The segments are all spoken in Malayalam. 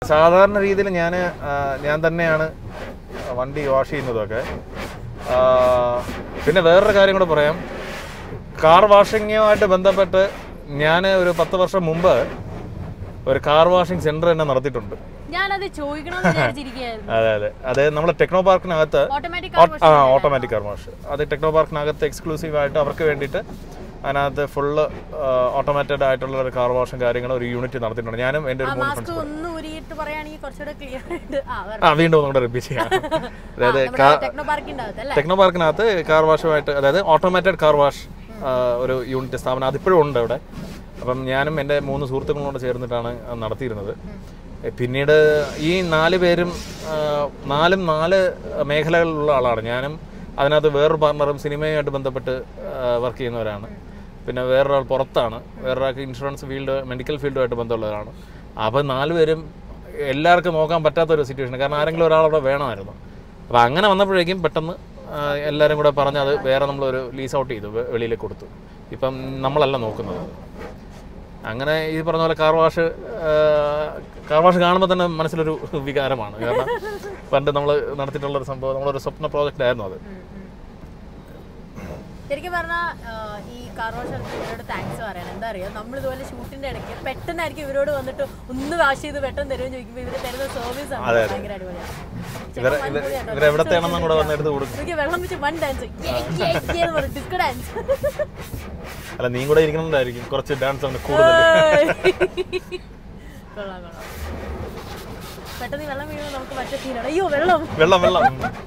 സാധാരണ രീതിയിൽ ഞാൻ ഞാൻ തന്നെയാണ് വണ്ടി വാഷ് ചെയ്യുന്നതൊക്കെ ആ, പിന്നെ വേറൊരു കാര്യം കൂടെ പറയാം കാർ വാഷിങ്ങുമായിട്ട് ബന്ധപ്പെട്ട് ഞാൻ ഒരു പത്ത് വർഷം മുമ്പ് ഒരു കാർ വാഷിംഗ് സെന്റർ തന്നെ നടത്തിയിട്ടുണ്ട് ഞാനത് ചോദിക്കണമെന്ന് വിചാരിച്ചിരിക്കുകയായിരുന്നു അതെ അതെ അത് നമ്മുടെ ടെക്നോ പാർക്കിനകത്ത് ഓട്ടോമാറ്റിക് ഓ- ആ ഓട്ടോമാറ്റിക് കാർ വാഷ് അത് ടെക്നോ പാർക്കിനകത്ത് എക്സ്ക്ലൂസീവ് ആയിട്ട് അവർക്ക് വേണ്ടിയിട്ട് അതിനകത്ത് ഫുള്ള് ഓട്ടോമാറ്റഡ് ആയിട്ടുള്ള ഒരു കാർ വാഷും കാര്യങ്ങളും ഒരു യൂണിറ്റ് നടത്തിയിട്ടുണ്ട് ഞാനും എൻ്റെ ഒരു മൂന്ന് മാസ്ക് ഒന്ന് ഊരിയിട്ട് പറയുകയാണെങ്കിൽ കുറച്ചുകൂടെ ക്ലിയർ ആയിട്ട് ആ ആ വീണ്ടും ഒന്നുകൂടെ റിപ്പീറ്റ് ചെയ്യാം അതായത് കാ- ടെക്നോ പാർക്കിന്റെ അകത്ത് അല്ലേ ടെക്നോ പാർക്കിനകത്ത് കാർ വാഷുമായിട്ട് അതായത് ഓട്ടോമാറ്റഡ് കാർ വാഷ് ഒരു യൂണിറ്റ് സ്ഥാപനം അതിപ്പോഴും ഉണ്ട് അവിടെ അപ്പം ഞാനും എൻ്റെ മൂന്ന് സുഹൃത്തുക്കളോട് ചേർന്നിട്ടാണ് അത് നടത്തിയിരുന്നത് എ, പിന്നീട് ഈ നാല് പേരും ആ, നാലും നാല് മേഖലകളിലുള്ള ആളാണ് ഞാനും അതിനകത്ത് വേറൊരു പാർട്ണറും സിനിമയുമായിട്ട് ബന്ധപ്പെട്ട് വർക്ക് ചെയ്യുന്നവരാണ് പിന്നെ വേറൊരാൾ പുറത്താണ് വേറൊരാൾക്ക് ഇൻഷുറൻസ് ഫീൽഡ് മെഡിക്കൽ ഫീൽഡുമായിട്ട് ബന്ധമുള്ളവരാണ് അപ്പം നാലുപേരും എല്ലാവർക്കും നോക്കാൻ പറ്റാത്ത ഒരു സിറ്റുവേഷൻ കാരണം ആരെങ്കിലും ഒരാൾ അവിടെ വേണമായിരുന്നു അപ്പോൾ അങ്ങനെ വന്നപ്പോഴേക്കും പെട്ടെന്ന് ആ, എല്ലാവരും കൂടെ പറഞ്ഞ് അത് വേറെ നമ്മളൊരു ലീസ് ഔട്ട് ചെയ്തു വെ- വെളിയിൽ കൊടുത്തു ഇപ്പം നമ്മളല്ല നോക്കുന്നത് അങ്ങനെ ഈ പറഞ്ഞ പോലെ കാർ വാഷ് കാർ വാഷ് കാണുമ്പോൾ തന്നെ മനസ്സിലൊരു വികാരമാണ് കാരണം പണ്ട് നമ്മൾ നടത്തിയിട്ടുള്ള ഒരു സംഭവം നമ്മളൊരു സ്വപ്ന പ്രോജക്റ്റ് ആയിരുന്നു അത് ശരിക്കും പറഞ്ഞാൽ ഈ കാർ വാഷ് ഇവരോട് താങ്ക്സ് പറയണം എന്താ അറിയോ നമ്മൾ ഇതുപോലെ ഷൂട്ടിന്റെ ഇടയ്ക്ക് പെട്ടെന്നായിരിക്കും ഇവരോട് വന്നിട്ട് ഒന്ന് വാഷ് ചെയ്ത് പെട്ടെന്ന് തരുമെന്ന് ചോദിക്കുമ്പോൾ ഇവര് തരുന്ന സർവീസ് ആണ് അതെ, അതെ. ഭയങ്കര അടിപൊളിയാണ് ഇവരെ ഇവർ ഇവരെവിടത്തെയാണെന്നും കൂടെ വന്ന് എടുത്ത് കൊടുക്കും എനിക്ക് വെള്ളം വെച്ച് വൺ ഡാൻസ് ഡിസ്കോ ഡാൻസ് അല്ല നീ കൂടെ ഇരിക്കണമെന്നായിരിക്കും കുറച്ച് ഡാൻസ് ആണ് കൂടുതൽ കൊള്ളാം കൊള്ളാം പെട്ടെന്ന് ഈ വെള്ളം വീഴുമ്പോൾ നമുക്ക് മറ്റേ സീനാണ് അയ്യോ വെള്ളം വെള്ളം വെള്ളം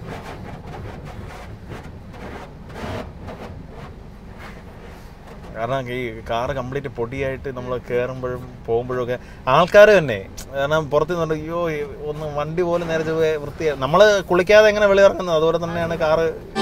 കാരണം ഈ കാറ് കംപ്ലീറ്റ് പൊടിയായിട്ട് നമ്മൾ കയറുമ്പോഴും പോകുമ്പോഴും ഒക്കെ ആൾക്കാർ തന്നെ കാരണം പുറത്ത് നിന്നുണ്ട് അയ്യോ ഒന്ന് വണ്ടി പോലും നേരെ ചൊവ്വേ വൃത്തിയാ നമ്മൾ കുളിക്കാതെ എങ്ങനെ വെളിയിറങ്ങുന്നത് അതുപോലെ തന്നെയാണ് കാറ്